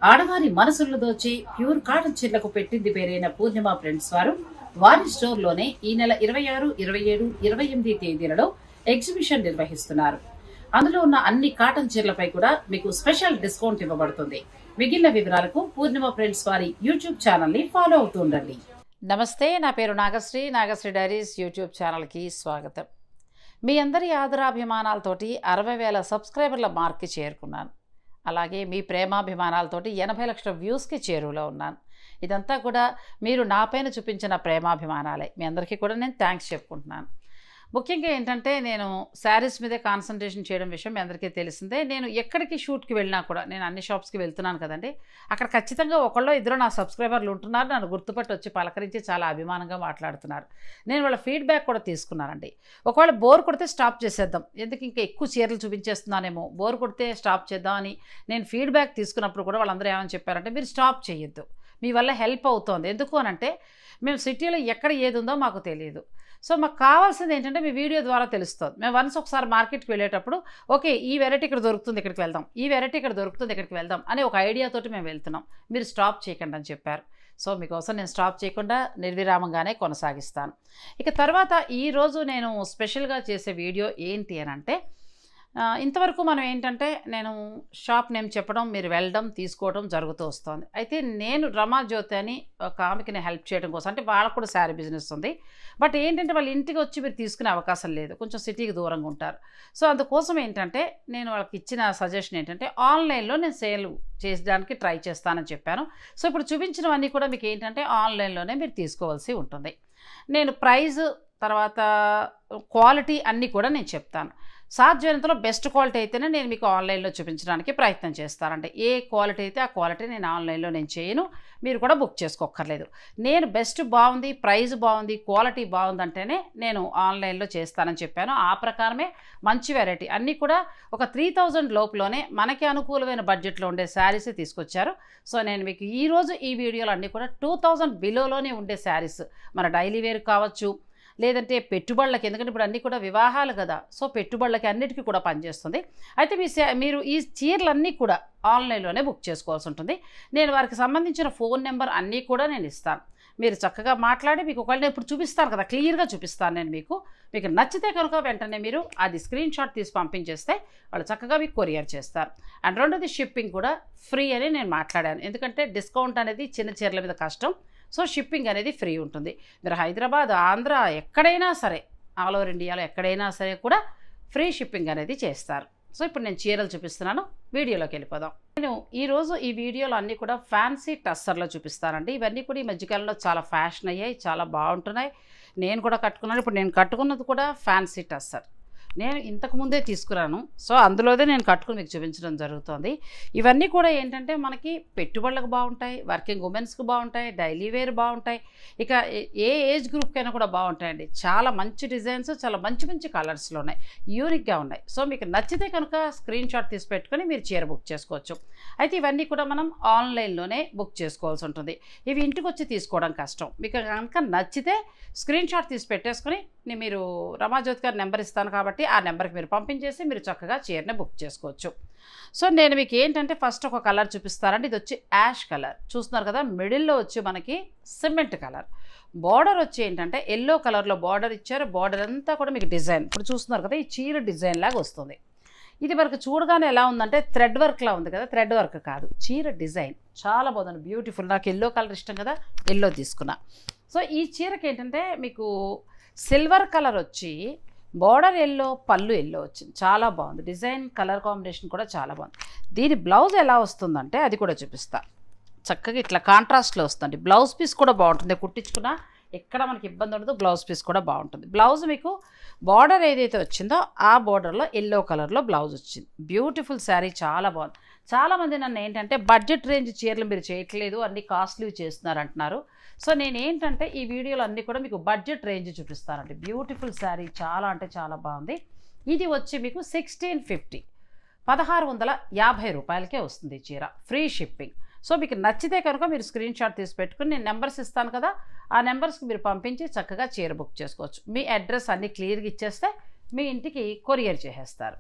ఆడవారి మనసులను దోచి ప్యూర్ కాటన్ చీరలకు పెట్టింది పేరైన పూర్ణిమ ఫ్రెండ్స్ వారు వారి స్టోర్ లోనే ఈ నెల ఇరవై ఆరు ఇరవై ఏడు ఇరవై ఎనిమిది తేదీలలో ఎగ్జిబిషన్ నిర్వహిస్తున్నారు అందులో ఉన్న అన్ని కాటన్ చీరలపై కూడా మీకు స్పెషల్ డిస్కౌంట్ ఇవ్వబడుతుంది మిగిలిన వివరాలకు పూర్ణిమ ఫ్రెండ్స్ వారి యూట్యూబ్ ఛానల్ ని ఫాలో అవుతూ ఉండండి నమస్తే నా పేరు నాగశ్రీ నాగశ్రీ డైరీస్ యూట్యూబ్ ఛానల్కి స్వాగతం మీ అందరి ఆదరాభిమానాలతోటి అరవై వేల సబ్స్క్రైబర్ల మార్క్కి చేరుకున్నాను అలాగే మీ ప్రేమాభిమానాలతోటి ఎనభై లక్షల వ్యూస్కి చేరువలో ఉన్నాను ఇదంతా కూడా మీరు నాపైన చూపించిన ప్రేమాభిమానాలే మీ అందరికీ కూడా నేను థ్యాంక్స్ చెప్పుకుంటున్నాను ముఖ్యంగా ఏంటంటే నేను శారీస్ మీదే కాన్సన్ట్రేషన్ చేయడం విషయం మీ అందరికీ తెలిసిందే నేను ఎక్కడికి షూట్కి వెళ్ళినా కూడా నేను అన్ని షాప్స్కి వెళ్తున్నాను కదండి అక్కడ ఖచ్చితంగా ఒకళ్ళో ఇద్దరు నా సబ్స్క్రైబర్లు ఉంటున్నారు నన్ను గుర్తుపట్టి వచ్చి పలకరించి చాలా అభిమానంగా మాట్లాడుతున్నారు నేను వాళ్ళ ఫీడ్బ్యాక్ కూడా తీసుకున్నానండి ఒకవేళ బోర్ కొడితే స్టాప్ చేసేద్దాం ఎందుకు ఇంకా ఎక్కువ చీరలు చూపించేస్తున్నానేమో బోర్ కొడితే స్టాప్ చేద్దాం అని నేను ఫీడ్బ్యాక్ తీసుకున్నప్పుడు కూడా వాళ్ళందరూ ఏమని చెప్పారంటే మీరు స్టాప్ చేయొద్దు మీ వల్ల హెల్ప్ అవుతోంది ఎందుకు అనంటే మేము సిటీలో ఎక్కడ ఏది ఉందో మాకు తెలియదు సో మాకు కావాల్సింది ఏంటంటే మీ వీడియో ద్వారా తెలుస్తుంది మేము వన్స్ ఒకసారి మార్కెట్కి వెళ్ళేటప్పుడు ఓకే ఈ వెరైటీ ఇక్కడ దొరుకుతుంది ఇక్కడికి వెళ్దాం ఈ వెరైటీ ఇక్కడ దొరుకుతుంది ఇక్కడికి వెళ్దాం అనే ఒక ఐడియాతోటి మేము వెళ్తున్నాం మీరు స్టాప్ చేయకండి అని చెప్పారు సో మీకోసం నేను స్టాప్ చేయకుండా నిర్విరామంగానే కొనసాగిస్తాను ఇక తర్వాత ఈరోజు నేను స్పెషల్గా చేసే వీడియో ఏంటి అని అంటే ఆ, ఇంతవరకు మనం ఏంటంటే నేను షాప్ నేమ్ చెప్పడం మీరు వెళ్ళడం తీసుకోవడం జరుగుతూ వస్తుంది అయితే నేను రమా జ్యోతి అని ఒక ఆమెకి నేను హెల్ప్ చేయడం కోసం అంటే వాళ్ళకు కూడా శారీ బిజినెస్ ఉంది బట్ ఏంటంటే వాళ్ళ ఇంటికి వచ్చి మీరు తీసుకునే అవకాశం లేదు కొంచెం సిటీకి దూరంగా ఉంటారు సో అందుకోసం ఏంటంటే నేను వాళ్ళకి ఇచ్చిన సజెషన్ ఏంటంటే ఆన్లైన్లో నేను సేల్ చేయడానికి ట్రై చేస్తానని చెప్పాను సో ఇప్పుడు చూపించినవన్నీ కూడా మీకు ఏంటంటే ఆన్లైన్లోనే మీరు తీసుకోవాల్సి ఉంటుంది నేను ప్రైజ్ తర్వాత క్వాలిటీ అన్నీ కూడా నేను చెప్తాను సాధ్యమైనంతలో బెస్ట్ క్వాలిటీ అయితేనే నేను మీకు ఆన్లైన్లో చూపించడానికి ప్రయత్నం చేస్తానండి ఏ క్వాలిటీ అయితే ఆ క్వాలిటీ నేను ఆన్లైన్లో నేను చేయను మీరు కూడా బుక్ చేసుకోక్కర్లేదు నేను బెస్ట్ బాగుంది ప్రైస్ బాగుంది క్వాలిటీ బాగుందంటేనే నేను ఆన్లైన్లో చేస్తానని చెప్పాను ఆ ప్రకారమే మంచి వెరైటీ అన్నీ కూడా ఒక త్రీ థౌజండ్ లోపులోనే మనకి అనుకూలమైన బడ్జెట్లో ఉండే శారీస్ తీసుకొచ్చారు సో నేను మీకు ఈరోజు ఈ వీడియోలో అన్నీ కూడా టూ థౌజండ్ బిలోలోనే ఉండే శారీస్ మన డైలీ వేర్ కావచ్చు లేదంటే పెట్టుబడులకి ఎందుకంటే ఇప్పుడు అన్నీ కూడా వివాహాలు కదా సో పెట్టుబడులకి అన్నిటికీ కూడా పనిచేస్తుంది అయితే మీ సే- మీరు ఈ చీరలన్నీ కూడా ఆన్లైన్లోనే బుక్ చేసుకోవాల్సి ఉంటుంది నేను వారికి సంబంధించిన ఫోన్ నెంబర్ అన్నీ కూడా నేను ఇస్తాను మీరు చక్కగా మాట్లాడి మీకు ఒకవేళ నేను ఇప్పుడు చూపిస్తాను కదా క్లియర్గా చూపిస్తాను నేను మీకు మీకు నచ్చితే కనుక వెంటనే మీరు అది స్క్రీన్ షాట్ తీసి పంపించేస్తే వాళ్ళు చక్కగా మీకు కొరియర్ చేస్తారు అండ్ రెండోది షిప్పింగ్ కూడా ఫ్రీ అని నేను మాట్లాడాను ఎందుకంటే డిస్కౌంట్ అనేది చిన్న చీరల మీద కష్టం సో షిప్పింగ్ అనేది ఫ్రీ ఉంటుంది మీరు హైదరాబాద్ ఆంధ్ర ఎక్కడైనా సరే ఆల్ ఓవర్ ఇండియాలో ఎక్కడైనా సరే కూడా ఫ్రీ షిప్పింగ్ అనేది చేస్తారు సో ఇప్పుడు నేను చీరలు చూపిస్తున్నాను వీడియోలోకి వెళ్ళిపోదాం నేను ఈరోజు ఈ వీడియోలో అన్నీ కూడా ఫ్యాన్సీ టస్సర్లో చూపిస్తానండి ఇవన్నీ కూడా ఈ మధ్యకాలంలో చాలా ఫ్యాషన్ అయ్యాయి చాలా బాగుంటున్నాయి నేను కూడా కట్టుకున్నాను ఇప్పుడు నేను కట్టుకున్నది కూడా ఫ్యాన్సీ టస్సర్ నేను ఇంతకు ముందే తీసుకురాను సో అందులోదే నేను కట్టుకుని మీకు చూపించడం జరుగుతుంది ఇవన్నీ కూడా ఏంటంటే మనకి పెట్టుబడులకు బాగుంటాయి వర్కింగ్ ఉమెన్స్కి బాగుంటాయి డైలీ వేర్ బాగుంటాయి ఇక ఏ- ఏ ఏజ్ గ్రూప్కైనా కూడా బాగుంటాయండి చాలా మంచి డిజైన్స్ చాలా మంచి మంచి కలర్స్లో ఉన్నాయి యూనిక్గా ఉన్నాయి సో మీకు నచ్చితే కనుక స్క్రీన్ షాట్ తీసి పెట్టుకొని మీరు చీర బుక్ చేసుకోవచ్చు అయితే ఇవన్నీ కూడా మనం ఆన్లైన్లోనే బుక్ చేసుకోవాల్సి ఉంటుంది ఇవి ఇంటికి వచ్చి తీసుకోవడం కష్టం మీకు కనుక నచ్చితే స్క్రీన్ షాట్ తీసి పెట్టేసుకొని ని- మీరు రమాజ్యోతి గారి నెంబర్ ఇస్తాను కాబట్టి ఆ నెంబర్కి మీరు పంపించేసి మీరు చక్కగా చీరని బుక్ చేసుకోవచ్చు సో నేను మీకు ఏంటంటే ఫస్ట్ ఒక కలర్ చూపిస్తానండి ఇది వచ్చి యాష్ కలర్ చూస్తున్నారు కదా మిడిల్లో వచ్చి మనకి సిమెంట్ కలర్ బార్డర్ వచ్చి ఏంటంటే ఎల్లో కలర్లో బార్డర్ ఇచ్చారు బార్డర్ అంతా కూడా మీకు డిజైన్ ఇప్పుడు చూస్తున్నారు కదా ఈ చీర డిజైన్ లాగా వస్తుంది ఇది వరకు చూడగానే ఎలా ఉందంటే థ్రెడ్ వర్క్లా ఉంది కదా థ్రెడ్ వర్క్ కాదు చీర డిజైన్ చాలా బాగుంది బ్యూటిఫుల్ నాకు ఎల్లో కలర్ ఇష్టం కదా ఎల్లో తీసుకున్నా సో ఈ చీరకి ఏంటంటే మీకు సిల్వర్ కలర్ వచ్చి బార్డర్ ఎల్లో పళ్ళు ఎల్లో వచ్చింది చాలా బాగుంది డిజైన్ కలర్ కాంబినేషన్ కూడా చాలా బాగుంది దీని బ్లౌజ్ ఎలా వస్తుందంటే అది కూడా చూపిస్తా చక్కగా ఇట్లా కాంట్రాస్ట్లో వస్తుంది బ్లౌజ్ పీస్ కూడా బాగుంటుంది కుట్టించుకున్నా ఎక్కడ మనకి ఇబ్బంది ఉండదు బ్లౌజ్ పీస్ కూడా బాగుంటుంది బ్లౌజ్ మీకు బార్డర్ ఏదైతే వచ్చిందో ఆ బార్డర్లో ఎల్లో కలర్లో బ్లౌజ్ వచ్చింది బ్యూటిఫుల్ శారీ చాలా బాగుంది చాలామంది నన్ను ఏంటంటే బడ్జెట్ రేంజ్ చీరలు మీరు చేయట్లేదు అన్ని కాస్ట్లీ చేస్తున్నారు అంటున్నారు సో నేను ఏంటంటే ఈ వీడియోలో అన్నీ కూడా మీకు బడ్జెట్ రేంజ్ చూపిస్తానండి బ్యూటిఫుల్ శారీ చాలా అంటే చాలా బాగుంది ఇది వచ్చి మీకు సిక్స్టీన్ ఫిఫ్టీ పదహారు వందల యాభై రూపాయలకే వస్తుంది ఈ చీర ఫ్రీ షిప్పింగ్ సో మీకు నచ్చితే కనుక మీరు స్క్రీన్ షాట్ తీసి పెట్టుకుని నేను నెంబర్స్ ఇస్తాను కదా ఆ నెంబర్స్కి మీరు పంపించి చక్కగా చీర బుక్ చేసుకోవచ్చు మీ అడ్రస్ అన్నీ క్లియర్గా ఇచ్చేస్తే మీ ఇంటికి కొరియర్ చేసేస్తారు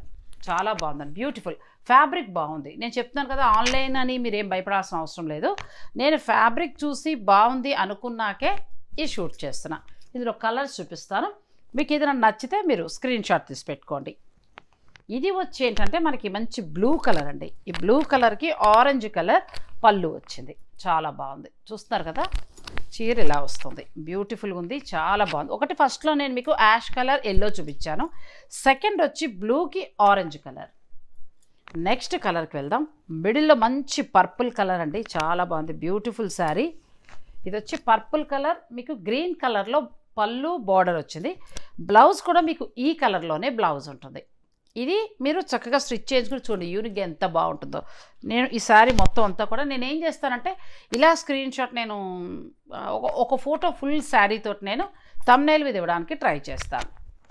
చాలా బాగుందండి బ్యూటిఫుల్ ఫ్యాబ్రిక్ బాగుంది నేను చెప్తున్నాను కదా ఆన్లైన్ అని మీరు ఏం భయపడాల్సిన అవసరం లేదు నేను ఫ్యాబ్రిక్ చూసి బాగుంది అనుకున్నాకే ఈ షూట్ చేస్తున్నా ఇందులో కలర్స్ చూపిస్తాను మీకు ఏదైనా నచ్చితే మీరు స్క్రీన్ షాట్ తీసి పెట్టుకోండి ఇది వచ్చి ఏంటంటే మనకి మంచి బ్లూ కలర్ అండి ఈ బ్లూ కలర్కి ఆరెంజ్ కలర్ పళ్ళు వచ్చింది చాలా బాగుంది చూస్తున్నారు కదా చీర ఇలా వస్తుంది బ్యూటిఫుల్గా ఉంది చాలా బాగుంది ఒకటి ఫస్ట్లో నేను మీకు యాష్ కలర్ ఎల్లో చూపించాను సెకండ్ వచ్చి బ్లూకి ఆరెంజ్ కలర్ నెక్స్ట్ కలర్కి వెళ్దాం మిడిల్లో మంచి పర్పుల్ కలర్ అండి చాలా బాగుంది బ్యూటిఫుల్ శారీ ఇది వచ్చి పర్పుల్ కలర్ మీకు గ్రీన్ కలర్లో పళ్ళు బార్డర్ వచ్చింది బ్లౌజ్ కూడా మీకు ఈ కలర్లోనే బ్లౌజ్ ఉంటుంది ఇది మీరు చక్కగా స్టిచ్ చేసుకుని చూడండి యూనిక్గా ఎంత బాగుంటుందో నేను ఈ శారీ మొత్తం అంతా కూడా నేను ఏం చేస్తానంటే ఇలా స్క్రీన్ షాట్ నేను ఆ, ఒక ఒక ఫోటో ఫుల్ శారీతో నేను తమ్నైల్ మీద ఇవ్వడానికి ట్రై చేస్తాను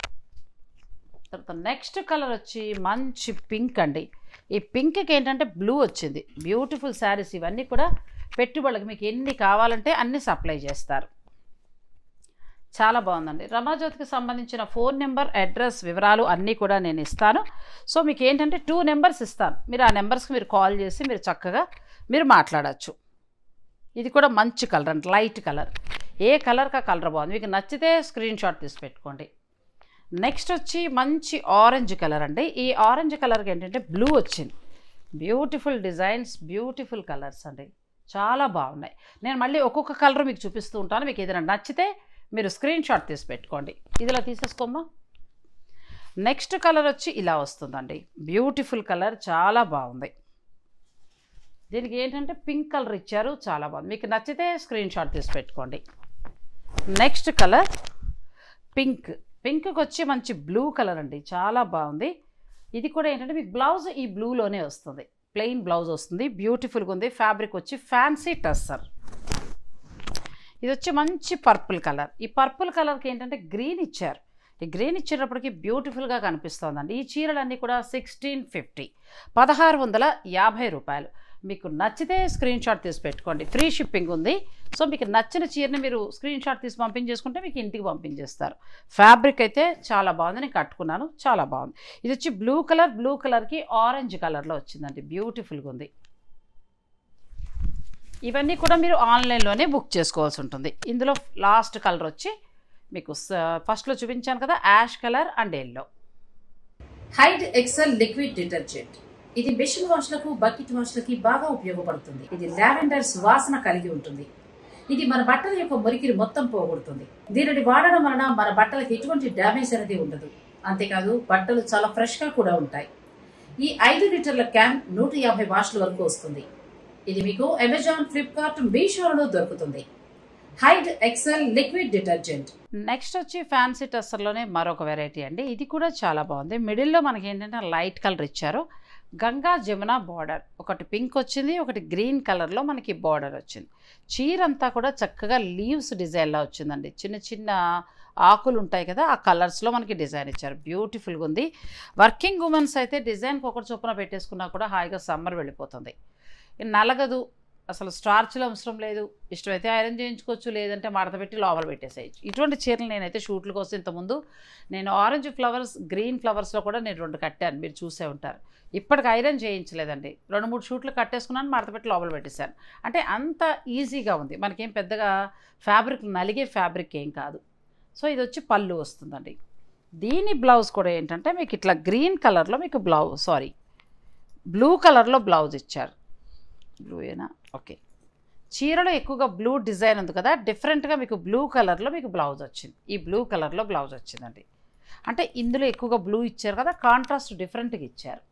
తర్వాత నెక్స్ట్ కలర్ వచ్చి మంచి పింక్ అండి ఈ పింక్కి ఏంటంటే బ్లూ వచ్చింది బ్యూటిఫుల్ శారీస్ ఇవన్నీ కూడా పెట్టుబడులకు మీకు ఎన్ని కావాలంటే అన్ని సప్లై చేస్తారు చాలా బాగుందండి రమాజ్యోతికి సంబంధించిన ఫోన్ నెంబర్ అడ్రస్ వివరాలు అన్నీ కూడా నేను ఇస్తాను సో మీకు ఏంటంటే టూ నెంబర్స్ ఇస్తాను మీరు ఆ నెంబర్స్కి మీరు కాల్ చేసి మీరు చక్కగా మీరు మాట్లాడచ్చు ఇది కూడా మంచి కలర్ అండి లైట్ కలర్ ఏ కలర్కి ఆ కలర్ బాగుంది మీకు నచ్చితే స్క్రీన్ షాట్ తీసి పెట్టుకోండి నెక్స్ట్ వచ్చి మంచి ఆరెంజ్ కలర్ అండి ఈ ఆరెంజ్ కలర్కి ఏంటంటే బ్లూ వచ్చింది బ్యూటిఫుల్ డిజైన్స్ బ్యూటిఫుల్ కలర్స్ అండి చాలా బాగున్నాయి నేను మళ్ళీ ఒక్కొక్క కలర్ మీకు చూపిస్తూ ఉంటాను మీకు ఏదైనా నచ్చితే మీరు స్క్రీన్ షాట్ తీసి పెట్టుకోండి ఇదిలా తీసేసుకోమ్మా నెక్స్ట్ కలర్ వచ్చి ఇలా వస్తుందండి బ్యూటిఫుల్ కలర్ చాలా బాగుంది దీనికి ఏంటంటే పింక్ కలర్ ఇచ్చారు చాలా బాగుంది మీకు నచ్చితే స్క్రీన్ షాట్ తీసి పెట్టుకోండి నెక్స్ట్ కలర్ పింక్ పింక్కి వచ్చి మంచి బ్లూ కలర్ అండి చాలా బాగుంది ఇది కూడా ఏంటంటే మీకు బ్లౌజ్ ఈ బ్లూలోనే వస్తుంది ప్లెయిన్ బ్లౌజ్ వస్తుంది బ్యూటిఫుల్గా ఉంది ఫ్యాబ్రిక్ వచ్చి ఫ్యాన్సీ టస్సర్ ఇది వచ్చి మంచి పర్పుల్ కలర్ ఈ పర్పుల్ కలర్కి ఏంటంటే గ్రీన్ ఇచ్చారు ఈ గ్రీన్ ఇచ్చేటప్పటికి బ్యూటిఫుల్గా కనిపిస్తోందండి ఈ చీరలన్నీ కూడా సిక్స్టీన్ ఫిఫ్టీ పదహారు వందల యాభై రూపాయలు మీకు నచ్చితే స్క్రీన్ షాట్ తీసి పెట్టుకోండి ఫ్రీ షిప్పింగ్ ఉంది సో మీకు నచ్చిన చీరని మీరు స్క్రీన్ షాట్ తీసి పంపించేసుకుంటే మీకు ఇంటికి పంపించేస్తారు ఫ్యాబ్రిక్ అయితే చాలా బాగుంది నేను కట్టుకున్నాను చాలా బాగుంది ఇది వచ్చి బ్లూ కలర్ బ్లూ కలర్కి ఆరెంజ్ కలర్లో వచ్చిందండి బ్యూటిఫుల్గా ఉంది ఇవన్నీ కూడా మీరు ఆన్లైన్లోనే బుక్ చేసుకోవాల్సి ఉంటుంది ఇందులో లాస్ట్ కలర్ వచ్చి మీకు స- ఫస్ట్లో చూపించాను కదా ash colour and yellow Hyde Excel liquid detergent ఇది మిషన్ వాష్లకు బకెట్ వాష్లకి బాగా ఉపయోగపడుతుంది ఇది లావెండర్ సువాసన కలిగి ఉంటుంది ఇది మన బట్టల యొక్క మురికిని మొత్తం పోగొడుతుంది దీనిని వాడడం వలన మన బట్టలకు ఎటువంటి డ్యామేజ్ అనేది ఉండదు అంతేకాదు బట్టలు చాలా ఫ్రెష్ గా కూడా ఉంటాయి ఈ ఐదు లీటర్ల క్యాన్ నూట యాభై వాష్ల వరకు వస్తుంది ఇది మీకు అమెజాన్ ఫ్లిప్కార్ట్ మీషోలో దొరుకుతుంది Hyde Excel liquid detergent next వచ్చి ఫ్యాన్సీ టస్సర్లోనే మరొక వెరైటీ అండి ఇది కూడా చాలా బాగుంది మిడిల్లో మనకి ఏంటంటే లైట్ కలర్ ఇచ్చారు గంగా జమున బార్డర్ ఒకటి పింక్ వచ్చింది ఒకటి గ్రీన్ కలర్లో మనకి బార్డర్ వచ్చింది చీర అంతా కూడా చక్కగా లీవ్స్ డిజైన్లా వచ్చిందండి చిన్న చిన్న ఆకులు ఉంటాయి కదా ఆ కలర్స్లో మనకి డిజైన్ ఇచ్చారు బ్యూటిఫుల్గా ఉంది వర్కింగ్ ఉమెన్స్ అయితే డిజైన్కి ఒకటి చొప్పున పెట్టేసుకున్నా కూడా హాయిగా సమ్మర్ వెళ్ళిపోతుంది నలగదు అసలు స్టార్చ్లు అవసరం లేదు ఇష్టమైతే ఐరన్ చేయించుకోవచ్చు లేదంటే మడత పెట్టి లోపల పెట్టేసేయచ్చు ఇటువంటి చీరలు నేనైతే షూట్ల కోసం ఇంతకుముందు నేను ఆరెంజ్ ఫ్లవర్స్ గ్రీన్ ఫ్లవర్స్లో కూడా నేను రెండు కట్టాను మీరు చూసే ఉంటారు ఇప్పటికి ఐరన్ చేయించలేదండి రెండు మూడు షూట్లు కట్టేసుకున్నాను మడత పెట్టి లోపల పెట్టేశాను అంటే అంత ఈజీగా ఉంది మనకేం పెద్దగా ఫ్యాబ్రిక్ నలిగే ఫ్యాబ్రిక్ ఏం కాదు సో ఇది వచ్చి పళ్ళు వస్తుందండి దీని బ్లౌజ్ కూడా ఏంటంటే మీకు ఇట్లా గ్రీన్ కలర్లో మీకు బ్లౌజ్ సారీ బ్లూ కలర్లో బ్లౌజ్ ఇచ్చారు బ్లూ ఏనా ఓకే చీరలో ఎక్కువగా బ్లూ డిజైన్ ఉంది కదా డిఫరెంట్గా మీకు బ్లూ కలర్లో మీకు బ్లౌజ్ వచ్చింది ఈ బ్లూ కలర్లో బ్లౌజ్ వచ్చిందండి అంటే ఇందులో ఎక్కువగా బ్లూ ఇచ్చారు కదా కాంట్రాస్ట్ డిఫరెంట్గా ఇచ్చారు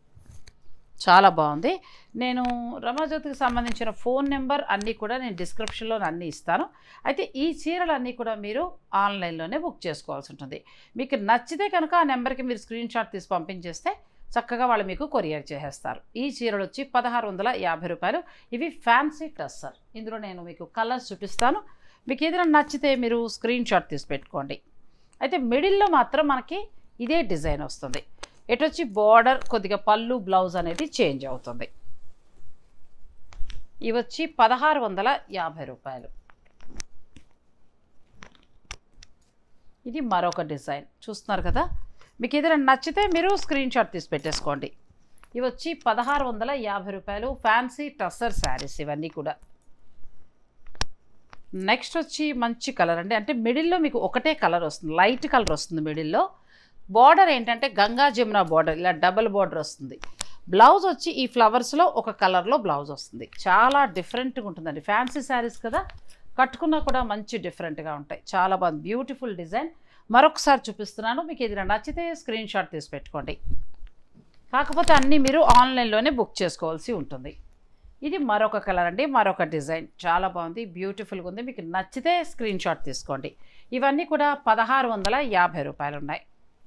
చాలా బాగుంది నేను రమాజ్యోతికి సంబంధించిన ఫోన్ నెంబర్ అన్నీ కూడా నేను డిస్క్రిప్షన్లో అన్నీ ఇస్తాను అయితే ఈ చీరలు అన్నీ కూడా మీరు ఆన్లైన్లోనే బుక్ చేసుకోవాల్సి ఉంటుంది మీకు నచ్చితే కనుక ఆ నెంబర్కి మీరు స్క్రీన్ షాట్ తీసి పంపించేస్తే చక్కగా వాళ్ళు మీకు కొరియర్ చేసేస్తారు ఈ చీరలు వచ్చి పదహారు వందల యాభై రూపాయలు ఇవి ఫ్యాన్సీ టస్సర్ ఇందులో నేను మీకు కలర్స్ చూపిస్తాను మీకు ఏదైనా నచ్చితే మీరు స్క్రీన్ షాట్ తీసి పెట్టుకోండి అయితే మిడిల్లో మాత్రం మనకి ఇదే డిజైన్ వస్తుంది ఎటు వచ్చి బార్డర్ కొద్దిగా పళ్ళు బ్లౌజ్ అనేది చేంజ్ అవుతుంది ఇవి వచ్చి పదహారు వందల యాభై రూపాయలు ఇది మరొక డిజైన్ చూస్తున్నారు కదా మీకు ఏదైనా నచ్చితే మీరు స్క్రీన్ షాట్ తీసి పెట్టేసుకోండి ఇవి వచ్చి పదహారు వందల యాభై రూపాయలు ఫ్యాన్సీ టస్సర్ శారీస్ ఇవన్నీ కూడా నెక్స్ట్ వచ్చి మంచి కలర్ అండి అంటే మిడిల్లో మీకు ఒకటే కలర్ వస్తుంది లైట్ కలర్ వస్తుంది మిడిల్లో బార్డర్ ఏంటంటే గంగా జమున బార్డర్ ఇలా డబుల్ బార్డర్ వస్తుంది బ్లౌజ్ వచ్చి ఈ ఫ్లవర్స్లో ఒక కలర్లో బ్లౌజ్ వస్తుంది చాలా డిఫరెంట్గా ఉంటుందండి ఫ్యాన్సీ శారీస్ కదా కట్టుకున్నా కూడా మంచి డిఫరెంట్గా ఉంటాయి చాలా బాగుంది బ్యూటిఫుల్ డిజైన్ మరొకసారి చూపిస్తున్నాను మీకు ఏదైనా నచ్చితే స్క్రీన్ షాట్ తీసి పెట్టుకోండి కాకపోతే అన్నీ మీరు ఆన్లైన్లోనే బుక్ చేసుకోవాల్సి ఉంటుంది ఇది మరొక కలర్ అండి మరొక డిజైన్ చాలా బాగుంది బ్యూటిఫుల్గా ఉంది మీకు నచ్చితే స్క్రీన్ షాట్ తీసుకోండి ఇవన్నీ కూడా పదహారు వందల యాభై రూపాయలు ఉన్నాయి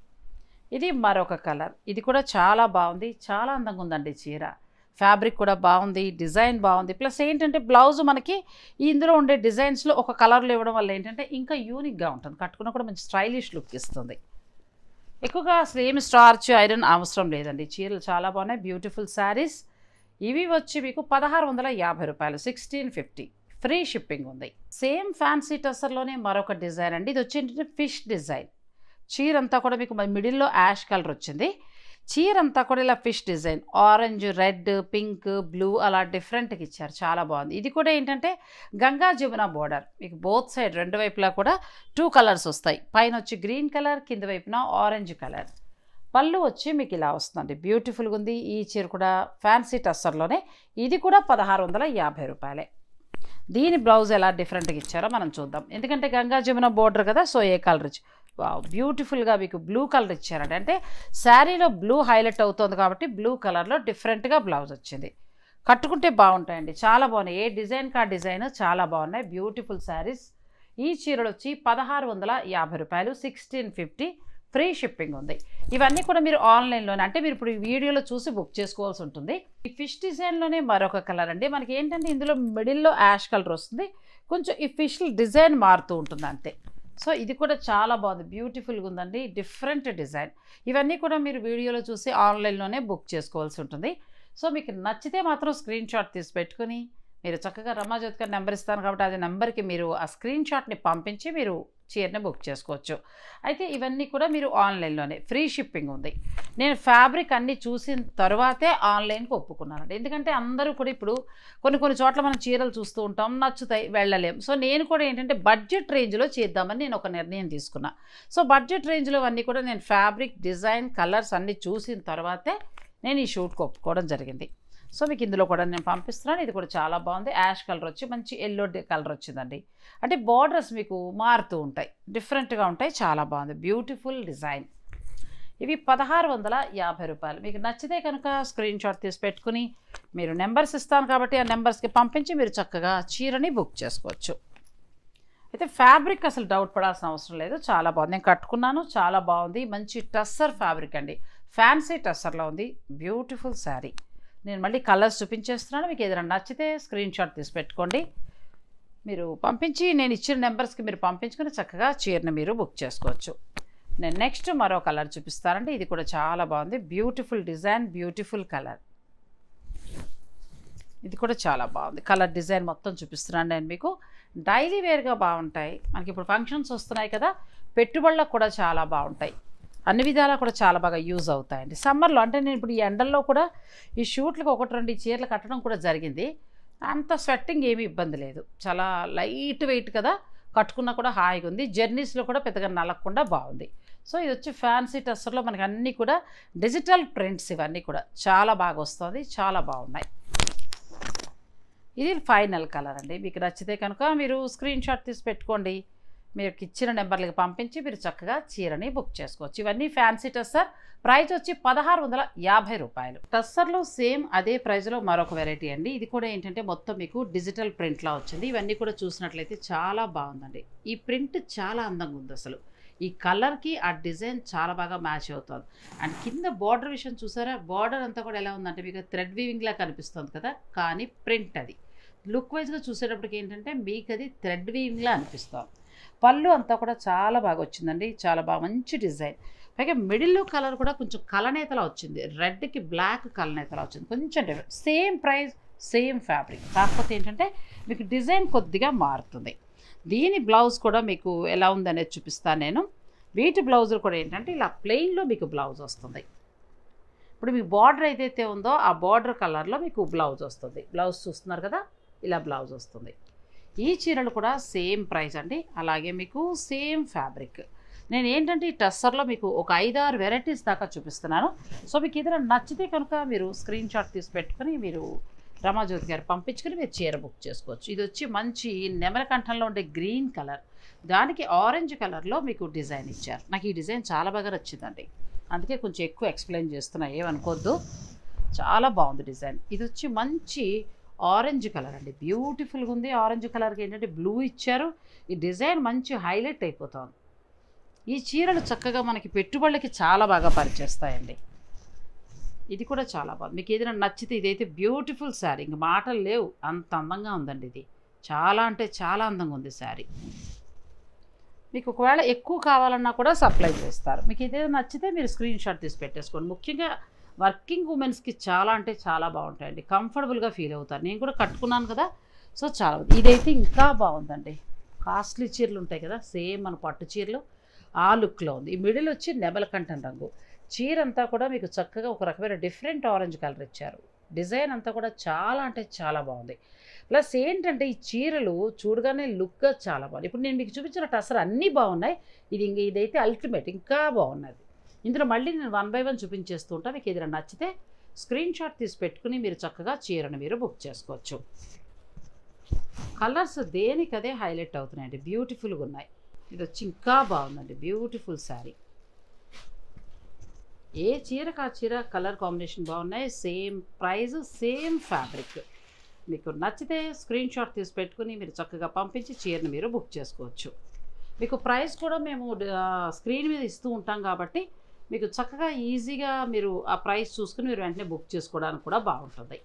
ఇది మరొక కలర్ ఇది కూడా చాలా బాగుంది చాలా అందంగా ఉందండి చీర ఫ్యాబ్రిక్ కూడా బాగుంది డిజైన్ బాగుంది ప్లస్ ఏంటంటే బ్లౌజ్ మనకి ఇందులో ఉండే డిజైన్స్లో ఒక కలర్లో ఇవ్వడం వల్ల ఏంటంటే ఇంకా యూనిక్గా ఉంటుంది కట్టుకున్న కూడా మంచి స్టైలిష్ లుక్ ఇస్తుంది ఎక్కువగా అసలు ఏమి స్టార్చ్ ఐరన్ అవసరం లేదండి చీరలు చాలా బాగున్నాయి బ్యూటిఫుల్ శారీస్ ఇవి వచ్చి మీకు పదహారు వందల యాభై రూపాయలు సిక్స్టీన్ ఫిఫ్టీ ఫ్రీ షిప్పింగ్ ఉంది సేమ్ ఫ్యాన్సీ టసర్లోనే మరొక డిజైన్ అండి ఇది వచ్చి ఏంటంటే ఫిష్ డిజైన్ చీర అంతా కూడా మీకు మిడిల్లో యాష్ కలర్ వచ్చింది చీర అంతా కూడా ఇలా fish design orange red pink blue అలా డిఫరెంట్గా ఇచ్చారు చాలా బాగుంది ఇది కూడా ఏంటంటే గంగా జమున బోర్డర్ మీకు బోత్ సైడ్ రెండు వైపులా కూడా టూ కలర్స్ వస్తాయి పైన వచ్చి గ్రీన్ కలర్ కింద వైపున ఆరెంజ్ కలర్ పళ్ళు వచ్చి మీకు ఇలా వస్తుంది బ్యూటిఫుల్గా ఉంది ఈ చీర కూడా ఫ్యాన్సీ టస్సర్లోనే ఇది కూడా పదహారు వందల యాభై రూపాయలే దీని బ్లౌజ్ ఎలా డిఫరెంట్గా ఇచ్చారో మనం చూద్దాం ఎందుకంటే గంగా జమున బోర్డర్ కదా సో ఏ కలర్ ఇచ్చి వావ్ బ్యూటిఫుల్గా మీకు బ్లూ కలర్ ఇచ్చారండి అంటే శారీలో బ్లూ హైలైట్ అవుతుంది కాబట్టి బ్లూ కలర్లో డిఫరెంట్గా బ్లౌజ్ వచ్చింది కట్టుకుంటే బాగుంటాయండి చాలా బాగున్నాయి ఏ డిజైన్కి ఆ డిజైన్ చాలా బాగున్నాయి బ్యూటిఫుల్ శారీస్ ఈ చీరలు వచ్చి పదహారు వందల యాభై రూపాయలు సిక్స్టీన్ ఫిఫ్టీ ఫ్రీ షిప్పింగ్ ఉంది ఇవన్నీ కూడా మీరు ఆన్లైన్లోనే అంటే మీరు ఇప్పుడు ఈ వీడియోలో చూసి బుక్ చేసుకోవాల్సి ఉంటుంది ఈ ఫిష్ డిజైన్లోనే మరొక కలర్ అండి మనకి ఏంటంటే ఇందులో మిడిల్లో యాష్ కలర్ వస్తుంది కొంచెం ఈ ఫిష్ డిజైన్ మారుతూ ఉంటుంది అంతే సో ఇది కూడా చాలా బాగుంది బ్యూటిఫుల్గా ఉందండి డిఫరెంట్ డిజైన్ ఇవన్నీ కూడా మీరు వీడియోలో చూసి ఆన్లైన్లోనే బుక్ చేసుకోవాల్సి ఉంటుంది సో మీకు నచ్చితే మాత్రం స్క్రీన్ షాట్ తీసి పెట్టుకుని మీరు చక్కగా రమాజ్యోతి గారి నెంబర్ ఇస్తాను కాబట్టి అది నెంబర్కి మీరు ఆ స్క్రీన్ షాట్ని పంపించి మీరు చీరని బుక్ చేసుకోవచ్చు అయితే ఇవన్నీ కూడా మీరు ఆన్లైన్లోనే ఫ్రీ షిప్పింగ్ ఉంది నేను ఫ్యాబ్రిక్ అన్నీ చూసిన తర్వాతే ఆన్లైన్కి ఒప్పుకున్నానండి ఎందుకంటే అందరూ కూడా ఇప్పుడు కొన్ని కొన్ని చోట్ల మనం చీరలు చూస్తూ ఉంటాం నచ్చుతాయి వెళ్ళలేం సో నేను కూడా ఏంటంటే బడ్జెట్ రేంజ్లో చేద్దామని నేను ఒక నిర్ణయం తీసుకున్నా సో బడ్జెట్ రేంజ్లో అన్నీ కూడా నేను ఫ్యాబ్రిక్ డిజైన్ కలర్స్ అన్నీ చూసిన తర్వాతే నేను ఈ షూట్కి ఒప్పుకోవడం జరిగింది సో మీకు ఇందులో కూడా నేను పంపిస్తున్నాను ఇది కూడా చాలా బాగుంది యాష్ కలర్ వచ్చి మంచి ఎల్లో కలర్ వచ్చిందండి అంటే బార్డర్స్ మీకు మారుతూ ఉంటాయి డిఫరెంట్గా ఉంటాయి చాలా బాగుంది బ్యూటిఫుల్ డిజైన్ ఇవి పదహారు వందల యాభై రూపాయలు మీకు నచ్చితే కనుక స్క్రీన్ షాట్ తీసి పెట్టుకుని మీరు నెంబర్స్ ఇస్తాను కాబట్టి ఆ నెంబర్స్కి పంపించి మీరు చక్కగా చీరని బుక్ చేసుకోవచ్చు అయితే ఫ్యాబ్రిక్ అసలు డౌట్ పడాల్సిన అవసరం లేదు చాలా బాగుంది నేను కట్టుకున్నాను చాలా బాగుంది మంచి టస్సర్ ఫ్యాబ్రిక్ అండి ఫ్యాన్సీ టస్సర్లో ఉంది బ్యూటిఫుల్ శారీ నేను మళ్ళీ కలర్స్ చూపించేస్తున్నాను మీకు ఏదైనా నచ్చితే స్క్రీన్ షాట్ తీసి పెట్టుకోండి మీరు పంపించి నేను ఇచ్చిన నెంబర్స్కి మీరు పంపించుకుని చక్కగా చీరని మీరు బుక్ చేసుకోవచ్చు నేను నెక్స్ట్ మరో కలర్ చూపిస్తానండి ఇది కూడా చాలా బాగుంది బ్యూటిఫుల్ డిజైన్ బ్యూటిఫుల్ కలర్ ఇది కూడా చాలా బాగుంది కలర్ డిజైన్ మొత్తం చూపిస్తున్నాను నేను మీకు డైలీ వేర్గా బాగుంటాయి మనకి ఇప్పుడు ఫంక్షన్స్ వస్తున్నాయి కదా పెట్టుబడులకు కూడా చాలా బాగుంటాయి అన్ని విధాలా కూడా చాలా బాగా యూజ్ అవుతాయండి సమ్మర్లో అంటే నేను ఇప్పుడు ఈ ఎండల్లో కూడా ఈ షూట్లకు ఒకటి రెండు చీరలు కట్టడం కూడా జరిగింది అంత స్వెట్టింగ్ ఏమీ ఇబ్బంది లేదు చాలా లైట్ వెయిట్ కదా కట్టుకున్నా కూడా హాయిగా ఉంది జర్నీస్లో కూడా పెద్దగా నలగకుండా బాగుంది సో ఇది వచ్చి ఫ్యాన్సీ టస్సర్లో మనకి అన్నీ కూడా డిజిటల్ ప్రింట్స్ ఇవన్నీ కూడా చాలా బాగా వస్తుంది చాలా బాగున్నాయి ఇది ఫైనల్ కలర్ అండి మీకు నచ్చితే కనుక మీరు స్క్రీన్ షాట్ తీసి పెట్టుకోండి మీకు ఇచ్చిన నెంబర్లకి పంపించి మీరు చక్కగా చీరని బుక్ చేసుకోవచ్చు ఇవన్నీ ఫ్యాన్సీ టస్సర్ ప్రైస్ వచ్చి పదహారు వందల యాభై రూపాయలు టస్సర్లో సేమ్ అదే ప్రైస్లో మరొక వెరైటీ అండి ఇది కూడా ఏంటంటే మొత్తం మీకు డిజిటల్ ప్రింట్లా వచ్చింది ఇవన్నీ కూడా చూసినట్లయితే చాలా బాగుందండి ఈ ప్రింట్ చాలా అందంగా ఉంది అసలు ఈ కలర్కి ఆ డిజైన్ చాలా బాగా మ్యాచ్ అవుతుంది అండ్ కింద బార్డర్ విషయం చూసారా బార్డర్ అంతా కూడా ఎలా ఉందంటే మీకు థ్రెడ్ వీవింగ్లా కనిపిస్తుంది కదా కానీ ప్రింట్ అది లుక్ వైజ్గా చూసేటప్పటికి ఏంటంటే మీకు అది థ్రెడ్ వీవింగ్లా అనిపిస్తుంది పళ్ళు అంతా కూడా చాలా బాగా వచ్చిందండి చాలా బాగా మంచి డిజైన్ పైగా మిడిల్లో కలర్ కూడా కొంచెం కలనేతలా వచ్చింది రెడ్కి బ్లాక్ కలనేతలా వచ్చింది కొంచెం different same price same fabric కాకపోతే ఏంటంటే మీకు డిజైన్ కొద్దిగా మారుతుంది దీని బ్లౌజ్ కూడా మీకు ఎలా ఉందనేది చూపిస్తాను నేను వీటి బ్లౌజులు కూడా ఏంటంటే ఇలా ప్లెయిన్లో మీకు బ్లౌజ్ వస్తుంది ఇప్పుడు మీకు బార్డర్ ఏదైతే ఉందో ఆ బార్డర్ కలర్లో మీకు బ్లౌజ్ వస్తుంది బ్లౌజ్ చూస్తున్నారు కదా ఇలా బ్లౌజ్ వస్తుంది ఈ చీరలు కూడా సేమ్ ప్రైస్ అండి అలాగే మీకు సేమ్ ఫ్యాబ్రిక్ నేను ఏంటంటే ఈ టస్సర్లో మీకు ఒక ఐదారు వెరైటీస్ దాకా చూపిస్తున్నాను సో మీకు ఏదైనా నచ్చితే కనుక మీరు స్క్రీన్ షాట్ తీసి పెట్టుకొని మీరు రమాజ్యోతి గారు పంపించుకొని మీరు చీర బుక్ చేసుకోవచ్చు ఇది వచ్చి మంచి నెమలకంఠంలో ఉండే గ్రీన్ కలర్ దానికి ఆరెంజ్ కలర్లో మీకు డిజైన్ ఇచ్చారు నాకు ఈ డిజైన్ చాలా బాగా నచ్చిందండి అందుకే కొంచెం ఎక్కువ ఎక్స్ప్లెయిన్ చేస్తున్నా ఏమనుకోవద్దు చాలా బాగుంది డిజైన్ ఇది వచ్చి మంచి ఆరెంజ్ కలర్ అండి బ్యూటిఫుల్గా ఉంది ఆరెంజ్ కలర్కి ఏంటంటే బ్లూ ఇచ్చారు ఈ డిజైన్ మంచి హైలైట్ అయిపోతుంది ఈ చీరలు చక్కగా మనకి పెట్టుబడులకి చాలా బాగా పనిచేస్తాయండి ఇది కూడా చాలా బాగుంది మీకు ఏదైనా నచ్చితే ఇదైతే బ్యూటిఫుల్ శారీ ఇంక మాటలు లేవు అంత అందంగా ఉందండి ఇది చాలా అంటే చాలా అందంగా ఉంది శారీ మీకు ఒకవేళ ఎక్కువ కావాలన్నా కూడా సప్లై చేస్తారు మీకు ఇదేదో నచ్చితే మీరు స్క్రీన్ షాట్ తీసి పెట్టేసుకోండి ముఖ్యంగా వర్కింగ్ ఉమెన్స్కి చాలా అంటే చాలా బాగుంటాయండి కంఫర్టబుల్గా ఫీల్ అవుతారు నేను కూడా కట్టుకున్నాను కదా సో చాలా బాగుంది ఇదైతే ఇంకా బాగుందండి కాస్ట్లీ చీరలు ఉంటాయి కదా సేమ్ మన పట్టు చీరలు ఆ లుక్లో ఉంది ఈ మిడిల్ వచ్చి నెమలకంఠం రంగు చీర అంతా కూడా మీకు చక్కగా ఒక రకమైన డిఫరెంట్ ఆరెంజ్ కలర్ ఇచ్చారు డిజైన్ అంతా కూడా చాలా అంటే చాలా బాగుంది ప్లస్ ఏంటంటే ఈ చీరలు చూడగానే లుక్గా చాలా బాగుంది ఇప్పుడు నేను మీకు చూపించిన టసర్ అన్నీ బాగున్నాయి ఇది ఇంక ఇదైతే అల్టిమేట్ ఇంకా బాగున్నది ఇందులో మళ్ళీ నేను వన్ బై వన్ చూపించేస్తూ ఉంటా మీకు ఏదైనా నచ్చితే స్క్రీన్ షాట్ తీసి పెట్టుకుని మీరు చక్కగా చీరను మీరు బుక్ చేసుకోవచ్చు కలర్స్ దేనికదే హైలైట్ అవుతున్నాయండి బ్యూటిఫుల్గా ఉన్నాయి ఇది వచ్చి ఇంకా బాగుందండి బ్యూటిఫుల్ శారీ ఏ చీరకు ఆ చీర కలర్ కాంబినేషన్ బాగున్నాయి సేమ్ ప్రైస్ సేమ్ ఫ్యాబ్రిక్ మీకు నచ్చితే స్క్రీన్ షాట్ తీసి పెట్టుకుని మీరు చక్కగా పంపించి చీరని మీరు బుక్ చేసుకోవచ్చు మీకు ప్రైస్ కూడా మేము ఆ, స్క్రీన్ మీద ఇస్తూ ఉంటాం కాబట్టి మీకు చక్కగా ఈజీగా మీరు ఆ ప్రైస్ చూసుకుని మీరు వెంటనే బుక్ చేసుకోవడానికి కూడా బాగుంటుంది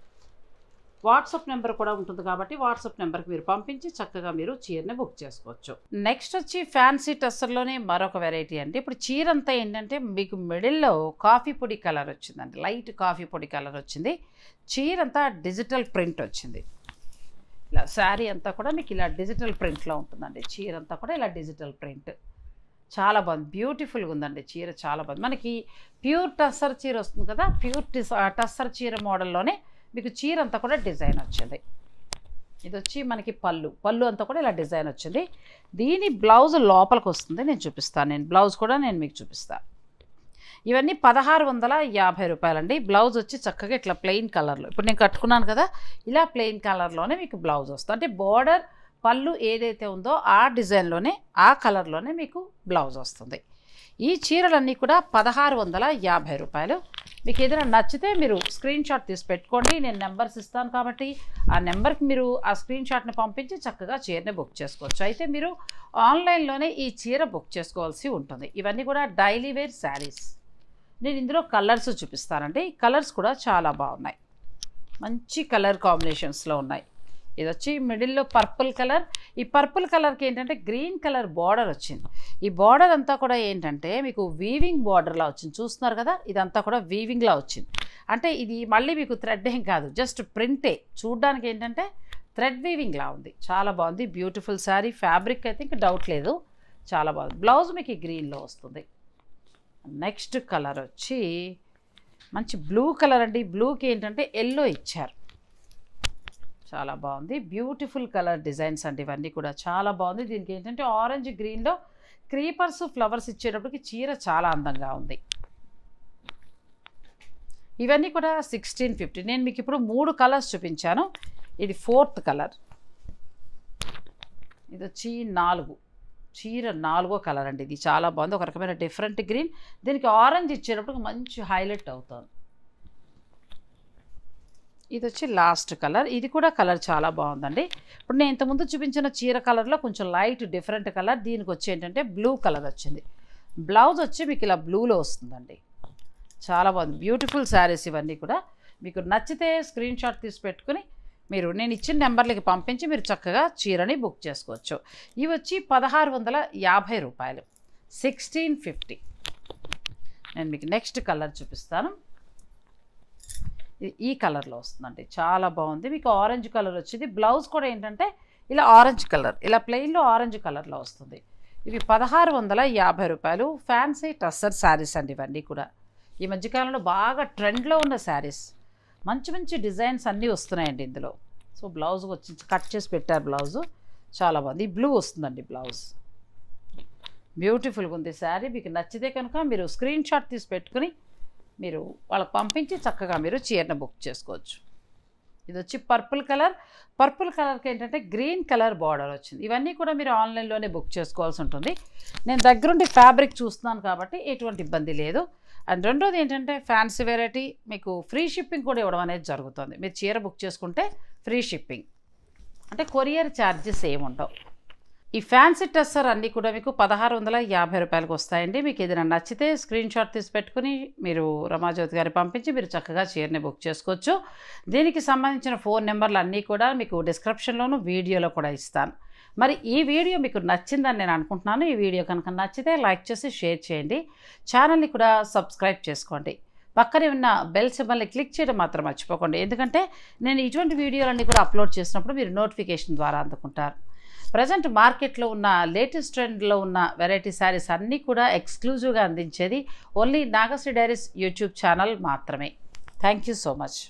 వాట్సాప్ నెంబర్ కూడా ఉంటుంది కాబట్టి వాట్సాప్ నెంబర్కి మీరు పంపించి చక్కగా మీరు చీరని బుక్ చేసుకోవచ్చు నెక్స్ట్ వచ్చి ఫ్యాన్సీ టస్సర్లోనే మరొక వెరైటీ అండి ఇప్పుడు చీర అంతా ఏంటంటే మీకు మిడిల్లో కాఫీ పొడి కలర్ వచ్చిందండి లైట్ కాఫీ పొడి కలర్ వచ్చింది చీర అంతా డిజిటల్ ప్రింట్ వచ్చింది ఇలా శారీ అంతా కూడా మీకు ఇలా డిజిటల్ ప్రింట్లో ఉంటుందండి చీర అంతా కూడా ఇలా డిజిటల్ ప్రింట్ చాలా బాగుంది బ్యూటిఫుల్గా ఉందండి చీర చాలా బాగుంది మనకి ప్యూర్ టస్సర్ చీర వస్తుంది కదా ప్యూర్ టిస్ టస్సర్ చీర మోడల్లోనే మీకు చీర అంతా కూడా డిజైన్ వచ్చింది ఇది వచ్చి మనకి పళ్ళు పళ్ళు అంతా కూడా ఇలా డిజైన్ వచ్చింది దీని బ్లౌజ్ లోపలికి వస్తుంది నేను చూపిస్తాను నేను బ్లౌజ్ కూడా నేను మీకు చూపిస్తాను ఇవన్నీ పదహారు వందల యాభై రూపాయలండి బ్లౌజ్ వచ్చి చక్కగా ఇట్లా ప్లెయిన్ కలర్లో ఇప్పుడు నేను కట్టుకున్నాను కదా ఇలా ప్లెయిన్ కలర్లోనే మీకు బ్లౌజ్ వస్తుంది అంటే బోర్డర్ పళ్ళు ఏదైతే ఉందో ఆ డిజైన్లోనే ఆ కలర్లోనే మీకు బ్లౌజ్ వస్తుంది ఈ చీరలన్నీ కూడా పదహారు వందల యాభై రూపాయలు మీకు ఏదైనా నచ్చితే మీరు స్క్రీన్ షాట్ తీసి పెట్టుకోండి నేను నెంబర్స్ ఇస్తాను కాబట్టి ఆ నెంబర్కి మీరు ఆ స్క్రీన్ షాట్ని పంపించి చక్కగా చీరని బుక్ చేసుకోవచ్చు అయితే మీరు ఆన్లైన్లోనే ఈ చీర బుక్ చేసుకోవాల్సి ఉంటుంది ఇవన్నీ కూడా డైలీ వేర్ శారీస్ నేను ఇందులో కలర్స్ చూపిస్తానండి ఈ కలర్స్ కూడా చాలా బాగున్నాయి మంచి కలర్ కాంబినేషన్స్లో ఉన్నాయి ఇది వచ్చి మిడిల్లో పర్పుల్ కలర్ ఈ పర్పుల్ కలర్కి ఏంటంటే గ్రీన్ కలర్ బార్డర్ వచ్చింది ఈ బార్డర్ అంతా కూడా ఏంటంటే మీకు వీవింగ్ బార్డర్లా వచ్చింది చూస్తున్నారు కదా ఇదంతా కూడా వీవింగ్లా వచ్చింది అంటే ఇది మళ్ళీ మీకు థ్రెడ్ ఏం కాదు జస్ట్ ప్రింటే చూడ్డానికి ఏంటంటే థ్రెడ్ వీవింగ్లా ఉంది చాలా బాగుంది బ్యూటిఫుల్ శారీ ఫ్యాబ్రిక్ అయితే ఇంకా డౌట్ లేదు చాలా బాగుంది బ్లౌజ్ మీకు ఈ గ్రీన్లో వస్తుంది నెక్స్ట్ కలర్ వచ్చి మంచి బ్లూ కలర్ అండి బ్లూకి ఏంటంటే ఎల్లో ఇచ్చారు చాలా బాగుంది బ్యూటిఫుల్ కలర్ డిజైన్స్ అండి ఇవన్నీ కూడా చాలా బాగుంది దీనికి ఏంటంటే ఆరెంజ్ గ్రీన్లో క్రీపర్స్ ఫ్లవర్స్ ఇచ్చేటప్పటికి చీర చాలా అందంగా ఉంది ఇవన్నీ కూడా సిక్స్టీన్ ఫిఫ్టీ నేను మీకు ఇప్పుడు మూడు కలర్స్ చూపించాను ఇది ఫోర్త్ కలర్ ఇది వచ్చి నాలుగు చీర నాలుగో కలర్ అండి ఇది చాలా బాగుంది ఒక రకమైన డిఫరెంట్ గ్రీన్ దీనికి ఆరెంజ్ ఇచ్చేటప్పుడు మంచి హైలైట్ అవుతుంది ఇది వచ్చి లాస్ట్ కలర్ ఇది కూడా కలర్ చాలా బాగుందండి ఇప్పుడు నేను ఇంతకుముందు చూపించిన చీర కలర్లో కొంచెం లైట్ డిఫరెంట్ కలర్ దీనికి వచ్చి ఏంటంటే బ్లూ కలర్ వచ్చింది బ్లౌజ్ వచ్చి మీకు ఇలా బ్లూలో వస్తుందండి చాలా బాగుంది బ్యూటిఫుల్ శారీస్ ఇవన్నీ కూడా మీకు నచ్చితే స్క్రీన్ షాట్ తీసి పెట్టుకుని మీరు నేను ఇచ్చిన నెంబర్లకి పంపించి మీరు చక్కగా చీరని బుక్ చేసుకోవచ్చు ఇవి వచ్చి పదహారు వందల యాభై రూపాయలు సిక్స్టీన్ ఫిఫ్టీ నేను మీకు నెక్స్ట్ కలర్ చూపిస్తాను ఇది ఈ కలర్లో వస్తుందండి చాలా బాగుంది మీకు ఆరెంజ్ కలర్ వచ్చింది బ్లౌజ్ కూడా ఏంటంటే ఇలా ఆరెంజ్ కలర్ ఇలా ప్లెయిన్లో ఆరెంజ్ కలర్లో వస్తుంది ఇవి పదహారు వందల యాభై రూపాయలు ఫ్యాన్సీ టస్సర్ శారీస్ అండి ఇవన్నీ కూడా ఈ మధ్యకాలంలో బాగా ట్రెండ్లో ఉన్న శారీస్ మంచి మంచి డిజైన్స్ అన్నీ వస్తున్నాయండి ఇందులో సో బ్లౌజ్ వచ్చి కట్ చేసి పెట్టారు బ్లౌజు చాలా బాగుంది ఈ బ్లూ వస్తుందండి బ్లౌజ్ బ్యూటిఫుల్గా ఉంది శారీ మీకు నచ్చితే కనుక మీరు స్క్రీన్ షాట్ తీసి పెట్టుకుని మీరు వాళ్ళకి పంపించి చక్కగా మీరు చీరను బుక్ చేసుకోవచ్చు ఇది వచ్చి పర్పుల్ కలర్ పర్పుల్ కలర్కి ఏంటంటే గ్రీన్ కలర్ బార్డర్ వచ్చింది ఇవన్నీ కూడా మీరు ఆన్లైన్లోనే బుక్ చేసుకోవాల్సి ఉంటుంది నేను దగ్గరుండి ఫ్యాబ్రిక్ చూస్తున్నాను కాబట్టి ఎటువంటి ఇబ్బంది లేదు అండ్ రెండోది ఏంటంటే ఫ్యాన్సీ వెరైటీ మీకు ఫ్రీ షిప్పింగ్ కూడా ఇవ్వడం అనేది జరుగుతుంది మీరు చీర బుక్ చేసుకుంటే ఫ్రీ షిప్పింగ్ అంటే కొరియర్ ఛార్జెస్ ఏమి ఉండవు ఈ ఫ్యాన్సీ టెస్సర్ అన్నీ కూడా మీకు పదహారు వందల యాభై రూపాయలకు వస్తాయండి మీకు ఏదైనా నచ్చితే స్క్రీన్ షాట్ తీసి పెట్టుకుని మీరు రమాజ్యోతి గారికి పంపించి మీరు చక్కగా చీరని బుక్ చేసుకోవచ్చు దీనికి సంబంధించిన ఫోన్ నెంబర్లు అన్నీ కూడా మీకు డిస్క్రిప్షన్లోను వీడియోలో కూడా ఇస్తాను మరి ఈ వీడియో మీకు నచ్చిందని నేను అనుకుంటున్నాను ఈ వీడియో కనుక నచ్చితే లైక్ చేసి షేర్ చేయండి ఛానల్ని కూడా సబ్స్క్రైబ్ చేసుకోండి పక్కనే ఉన్న బెల్ సింబల్ని క్లిక్ చేయడం మాత్రం మర్చిపోకండి ఎందుకంటే నేను ఇటువంటి వీడియోలన్నీ కూడా అప్లోడ్ చేసినప్పుడు మీరు నోటిఫికేషన్ ద్వారా అందుకుంటారు ప్రజెంట్ మార్కెట్లో ఉన్న లేటెస్ట్ ట్రెండ్లో ఉన్న వెరైటీ శారీస్ అన్నీ కూడా ఎక్స్క్లూజివ్గా అందించేది only Nagasri diaries YouTube channel మాత్రమే థ్యాంక్ యూ సో మచ్